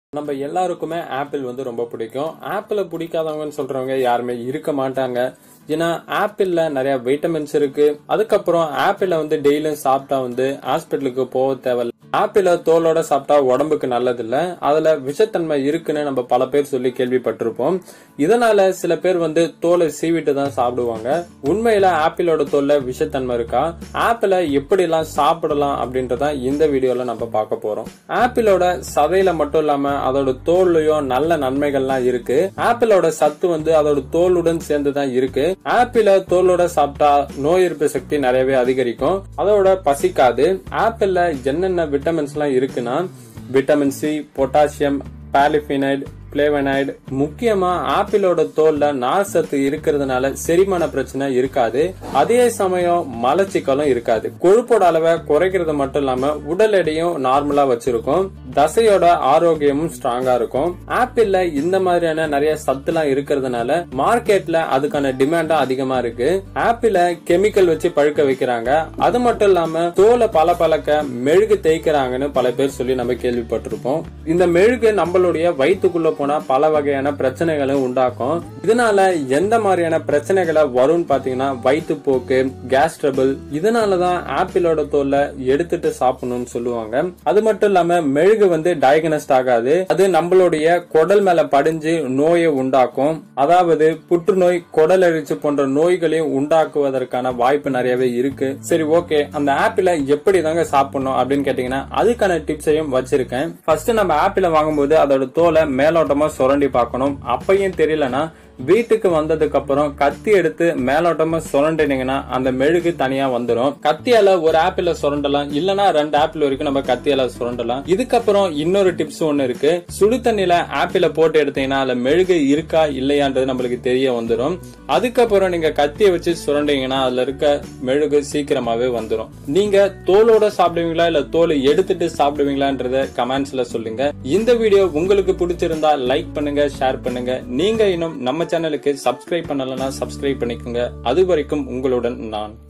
நம்ம எல்லாருக்குமே ஆப்பிள் வந்து ரொம்ப பிடிக்கும் ஆப்பிள பிடிக்காதவங்கன்னு சொல்றவங்க யாருமே இருக்க மாட்டாங்க ஏன்னா ஆப்பிள்ல நிறைய வைட்டமின்ஸ் இருக்கு அதுக்கப்புறம் ஆப்பிள வந்து டெய்லியும் சாப்பிட்டா வந்து ஹாஸ்பிட்டலுக்கு போக தேவையில்ல ஆப்பிள தோலோட சாப்பிட்டா உடம்புக்கு நல்லது இல்ல அதுல விஷத்தன்மை இருக்குன்னு நம்ம பல பேர் சொல்லி கேள்விப்பட்டிருப்போம் இதனால சில பேர் வந்து தோலை சீவிட்டு தான் சாப்பிடுவாங்க உண்மையில ஆப்பிளோட தோல்ல விஷத்தன்மை இருக்கா ஆப்பிள எப்படி எல்லாம் சாப்பிடலாம் அப்படின்றத இந்த வீடியோல நம்ம பார்க்க போறோம் ஆப்பிளோட சதையில மட்டும் இல்லாம அதோட தோல்லையும் நல்ல நன்மைகள்லாம் இருக்கு ஆப்பிளோட சத்து வந்து அதோட தோலுடன் சேர்ந்து தான் இருக்கு ஆப்பிள தோலோட சாப்பிட்டா நோய் எதிர்ப்பு சக்தி நிறையவே அதிகரிக்கும் அதோட பசிக்காது ஆப்பிள்ல என்னென்ன விட்டமின்ஸ் எல்லாம் இருக்குன்னா vitamin C potassium polyphenol flavonoid முக்கியமா ஆப்பிளோட தோல்ல நார் சத்து இருக்கிறதுனால செரிமான பிரச்சனை இருக்காது அதே சமயம் மலச்சிக்கலும் இருக்காது கொழுப்போட அளவை குறைக்கிறது மட்டும் இல்லாம உடல் எடையும் நார்மலா வச்சிருக்கும் தசையோட ஆரோக்கியமும் ஸ்ட்ராங்கா இருக்கும் ஆப்பிள்ல இந்த மாதிரியான நிறைய சத்துலாம் இருக்கிறதுனால மார்க்கெட்ல அதுக்கான டிமாண்டும் அதிகமா இருக்கு ஆப்பிள கெமிக்கல் வச்சு பழுக்க வைக்கிறாங்க அது மட்டும் இல்லாம தோலை பல பழக்க மெழுகு தேய்க்கிறாங்கன்னு பல பேர் சொல்லி நம்ம கேள்விப்பட்டிருப்போம் இந்த மெழுகு நம்மளுடைய வயிற்றுக்குள்ள போனா பல வகையான பிரச்சனைகளை உண்டாக்கும் இதனால எந்த மாதிரியான பிரச்சனைகளை வரும்னு பாத்தீங்கன்னா வயிற்றுப்போக்கு கேஸ் ட்ரபிள் இதனாலதான் ஆப்பிளோட தோலை எடுத்துட்டு சாப்பிடணும்னு சொல்லுவாங்க அது மட்டும் இல்லாம மெழுகு வந்து டயக்னஸ்ட் ஆகாது அது நம்மளுடைய குடல் மேல படிஞ்சு நோயை உண்டாக்கும் அதாவது புற்றுநோய் குடல் அரிச்சு போன்ற நோய்களையும் உண்டாக்குவதற்கான வாய்ப்பு நிறையவே இருக்கு சரி ஓகே அந்த ஆப்பிள எப்படி தாங்க சாப்பிடணும் அப்படின்னு கேட்டீங்கன்னா அதுக்கான டிப்ஸையும் வச்சிருக்கேன் ஃபர்ஸ்ட் நம்ம ஆப்பிள வாங்கும்போது அதோட தோலை மேலோட்டமா சுரண்டி பார்க்கணும் அப்பையும் தெரியலனா வீட்டுக்கு வந்ததுக்கு அப்புறம் கத்தி எடுத்து மேலோட்டமா சுரண்டினீங்கன்னா அந்த மெழுகு தனியா வந்துடும் கத்தியால ஒரு ஆப்பிள சுரண்டலாம் இல்லனா ரெண்டு ஆப்பிள் வரைக்கும் நம்ம கத்தியால சுரண்டலாம் இதுக்கப்புறம் இன்னொரு டிப்ஸ் ஒண்ணு இருக்கு சுடு தண்ணில ஆப்பிள போட்டு எடுத்தீங்கன்னா அதுல மெழுகு இருக்கா இல்லையான்றது நம்மளுக்கு தெரிய வந்துடும் அதுக்கப்புறம் நீங்க கத்திய வச்சு சுரண்டீங்கன்னா அதுல இருக்க மெழுகு சீக்கிரமாவே வந்துடும் நீங்க தோலோட சாப்பிடுவீங்களா இல்ல தோலை எடுத்துட்டு சாப்பிடுவீங்களான்றத கமெண்ட்ஸ்ல சொல்லுங்க இந்த வீடியோ உங்களுக்கு பிடிச்சிருந்தா லைக் பண்ணுங்க ஷேர் பண்ணுங்க நீங்க இன்னும் நம்ம சேனலுக்கு சப்ஸ்கிரைப் பண்ணலன்னா சப்ஸ்கிரைப் பண்ணிக்கோங்க அது வரைக்கும் உங்களுடன் நான்